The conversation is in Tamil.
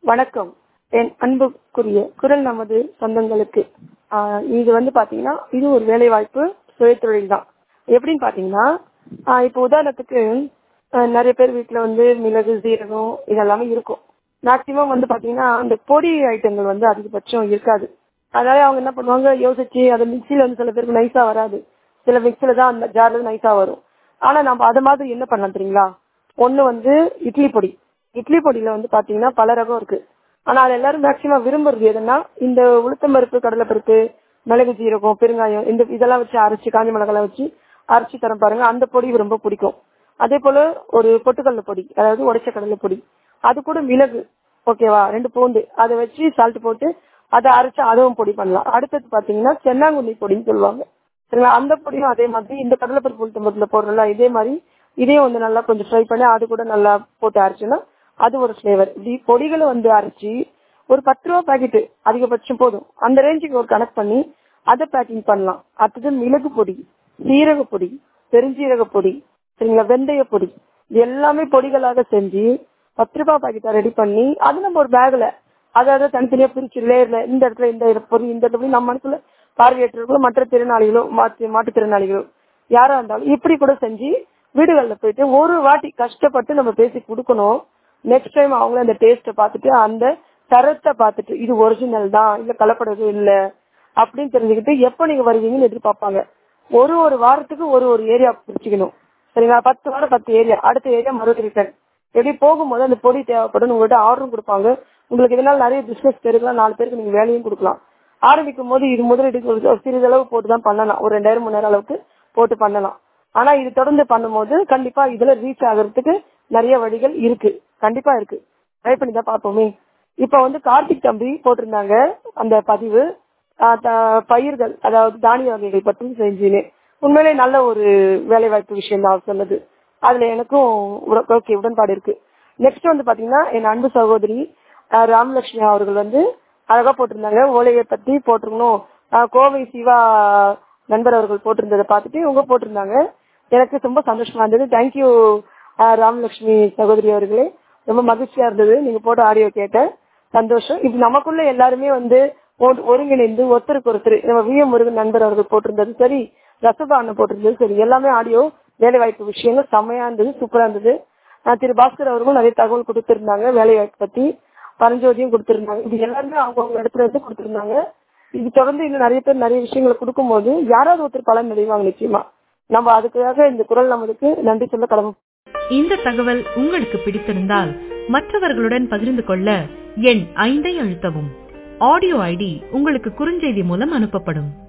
வணக்கம் என் அன்புக்குரிய குரல் நமது சொந்தங்களுக்கு ஆஹ் இது வந்து பாத்தீங்கன்னா இது ஒரு வேலை வாய்ப்பு சுயதொழில் தான் எப்படின்னு பாத்தீங்கன்னா ஆஹ் இப்போ உதாரணத்துக்கு ஆஹ் நிறைய பேர் வீட்டுல வந்து மிளகு சீரகம் இதெல்லாமே இருக்கும் மேக்சிமம் வந்து பாத்தீங்கன்னா அந்த பொடி ஐட்டங்கள் வந்து அதிகபட்சம் இருக்காது அதனால அவங்க என்ன பண்ணுவாங்க யோசிச்சு அதை மிக்சியில வந்து சில பேருக்கு நைஸா வராது சில மிக்சில தான் அந்த ஜார்ல நைஸா வரும் ஆனா நம்ம அது மாதிரி என்ன பண்ணலாம் தெரியுங்களா ஒண்ணு வந்து இட்லி பொடி இட்லி பொடியில வந்து பாத்தீங்கன்னா பல ரகம் இருக்கு ஆனா அது எல்லாரும் மேக்சிமம் விரும்புறது எதுன்னா இந்த உளுத்தம் பருப்பு கடலைப்பருப்பு மிளகு ஜீரகம் பெருங்காயம் இந்த இதெல்லாம் வச்சு அரைச்சு காஞ்ச மிளகாலாம் வச்சு அரைச்சு தரம் பாருங்க அந்த பொடி ரொம்ப பிடிக்கும் அதே போல ஒரு பொட்டுக்கடலை பொடி அதாவது உடைச்ச கடலை பொடி அது கூட மிளகு ஓகேவா ரெண்டு பூண்டு அதை வச்சு சால்ட் போட்டு அதை அரைச்சு அதுவும் பொடி பண்ணலாம் அடுத்தது பாத்தீங்கன்னா சென்னாங்குண்ணி பொடின்னு சொல்லுவாங்க சரிங்களா அந்த பொடியும் அதே மாதிரி இந்த கடலைப்பருப்பு உளுத்தம் பருப்புல போடுறோம்ல இதே மாதிரி இதையும் வந்து நல்லா கொஞ்சம் ஃப்ரை பண்ணி அது கூட நல்லா போட்டு அரைச்சுன்னா அது ஒரு ஃபிளேவர் இப்படி பொடிகளை வந்து அரைச்சி ஒரு பத்து ரூபா பாக்கெட் அதிகபட்சம் போதும் அந்த ரேஞ்சுக்கு ஒரு கனெக்ட் பண்ணி அதை பேக்கிங் பண்ணலாம் அடுத்தது மிளகு பொடி சீரக பொடி பெருஞ்சீரக பொடி சரிங்களா வெந்தய பொடி இது எல்லாமே பொடிகளாக செஞ்சு பத்து ரூபாய் பாக்கெட்டா ரெடி பண்ணி அது நம்ம ஒரு பேக்ல அதாவது தனித்தனியா பிரிச்சு லேயர்ல இந்த இடத்துல இந்த பொடி இந்த இடத்துல நம்ம மனசுல பார்வையற்றவர்களோ மற்ற திறனாளிகளோ மாற்று மாற்றுத்திறனாளிகளோ யாரா இருந்தாலும் இப்படி கூட செஞ்சு வீடுகள்ல போயிட்டு ஒரு வாட்டி கஷ்டப்பட்டு நம்ம பேசி கொடுக்கணும் நெக்ஸ்ட் டைம் அவங்களும் அந்த டேஸ்ட பார்த்துட்டு அந்த தரத்தை பார்த்துட்டு இது ஒரிஜினல் தான் இல்ல கலப்படம் இல்ல அப்படின்னு தெரிஞ்சுக்கிட்டு எப்ப நீங்க வருவீங்கன்னு எதிர்பார்ப்பாங்க ஒரு ஒரு வாரத்துக்கு ஒரு ஒரு ஏரியா பிரிச்சுக்கணும் சரிங்களா பத்து வாரம் பத்து ஏரியா அடுத்த ஏரியா மறுபடியும் ரிட்டர்ன் எப்படி போகும்போது அந்த பொடி தேவைப்படும் உங்கள்கிட்ட ஆர்டரும் கொடுப்பாங்க உங்களுக்கு இதனால நிறைய பிசினஸ் பெருக்கலாம் நாலு பேருக்கு நீங்க வேலையும் கொடுக்கலாம் ஆரம்பிக்கும் போது இது முதலீடு ஒரு சிறிதளவு போட்டு தான் பண்ணலாம் ஒரு ரெண்டாயிரம் மூணாயிரம் அளவுக்கு போட்டு பண்ணலாம் ஆனா இது தொடர்ந்து பண்ணும்போது கண்டிப்பா இதுல ரீச் ஆகிறதுக்கு நிறைய வழிகள் இருக்கு கண்டிப்பா இருக்கு ட்ரை பண்ணி தான் பார்ப்போமே இப்ப வந்து கார்த்திக் தம்பி போட்டிருந்தாங்க அந்த பதிவு பயிர்கள் அதாவது தானிய வகைகள் பற்றி செஞ்சுன்னு உண்மையிலே நல்ல ஒரு வேலை வாய்ப்பு விஷயம் தான் சொன்னது அதுல எனக்கும் ஓகே உடன்பாடு இருக்கு நெக்ஸ்ட் வந்து பாத்தீங்கன்னா என் அன்பு சகோதரி ராமலட்சுமி அவர்கள் வந்து அழகா போட்டிருந்தாங்க ஓலையை பத்தி போட்டிருக்கணும் கோவை சிவா நண்பர் அவர்கள் போட்டிருந்ததை பார்த்துட்டு இவங்க போட்டிருந்தாங்க எனக்கு ரொம்ப சந்தோஷமா இருந்தது தேங்க்யூ ராமலட்சுமி சகோதரி அவர்களே ரொம்ப மகிழ்ச்சியா இருந்தது நீங்க போட்ட ஆடியோ கேட்டேன் சந்தோஷம் இது நமக்குள்ள எல்லாருமே வந்து ஒருங்கிணைந்து ஒருத்தருக்கு ஒருத்தர் நம்ம வி எம் முருகன் நண்பர் அவர்கள் போட்டிருந்தது சரி ரசபா அண்ணன் போட்டிருந்தது சரி எல்லாமே ஆடியோ வேலை வாய்ப்பு விஷயங்கள் செம்மையா இருந்தது சூப்பரா இருந்தது திரு பாஸ்கர் அவர்களும் நிறைய தகவல் கொடுத்திருந்தாங்க வேலை வாய்ப்பு பத்தி பரஞ்சோதியும் கொடுத்திருந்தாங்க இது எல்லாருமே அவங்க இடத்துல இருந்து கொடுத்திருந்தாங்க இது தொடர்ந்து இன்னும் நிறைய பேர் நிறைய விஷயங்களை கொடுக்கும்போது யாராவது ஒருத்தர் பலன் அடைவாங்க நிச்சயமா நம்ம அதுக்காக இந்த குரல் நமதுக்கு நன்றி சொல்ல கடமை இந்த தகவல் உங்களுக்கு பிடித்திருந்தால் மற்றவர்களுடன் பகிர்ந்து கொள்ள எண் ஐந்தை அழுத்தவும் ஆடியோ ஐடி உங்களுக்கு குறுஞ்செய்தி மூலம் அனுப்பப்படும்